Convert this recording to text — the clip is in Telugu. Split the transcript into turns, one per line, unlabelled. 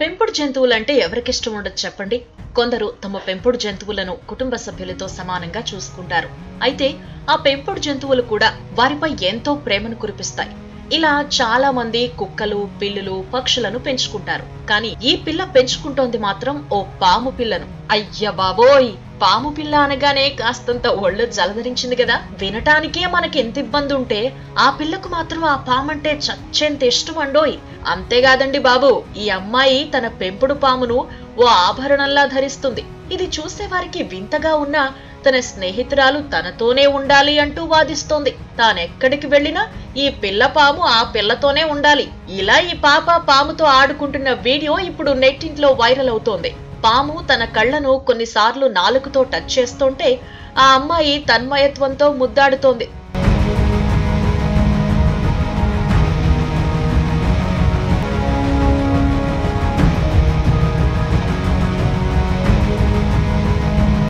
పెంపుడు జంతువులంటే ఎవరికిష్టం ఉండదు చెప్పండి కొందరు తమ పెంపుడు జంతువులను కుటుంబ సభ్యులతో సమానంగా చూసుకుంటారు అయితే ఆ పెంపుడు జంతువులు కూడా వారిపై ఎంతో ప్రేమను కురిపిస్తాయి ఇలా చాలా మంది కుక్కలు పిల్లులు పక్షులను పెంచుకుంటారు కానీ ఈ పిల్ల పెంచుకుంటోంది మాత్రం ఓ పాము పిల్లను అయ్య బాబోయ్ పాము పిల్ల అనగానే కాస్తంత ఒళ్ళు జలధరించింది కదా వినటానికే మనకి ఎంత ఇబ్బంది ఉంటే ఆ పిల్లకు మాత్రం ఆ పామంటే చచ్చేంత ఇష్టం అండోయ్ అంతేకాదండి బాబు ఈ అమ్మాయి తన పెంపుడు పామును ఓ ఆభరణంలా ధరిస్తుంది ఇది చూసే వారికి వింతగా ఉన్నా తన స్నేహితురాలు తనతోనే ఉండాలి అంటూ వాదిస్తోంది తానెక్కడికి వెళ్ళినా ఈ పిల్ల పాము ఆ పిల్లతోనే ఉండాలి ఇలా ఈ పాప పాముతో ఆడుకుంటున్న వీడియో ఇప్పుడు నెట్టింట్లో వైరల్ అవుతోంది పాము తన కళ్ళను కొన్నిసార్లు నాలుగుతో టచ్ చేస్తుంటే ఆ అమ్మాయి తన్మయత్వంతో ముద్దాడుతోంది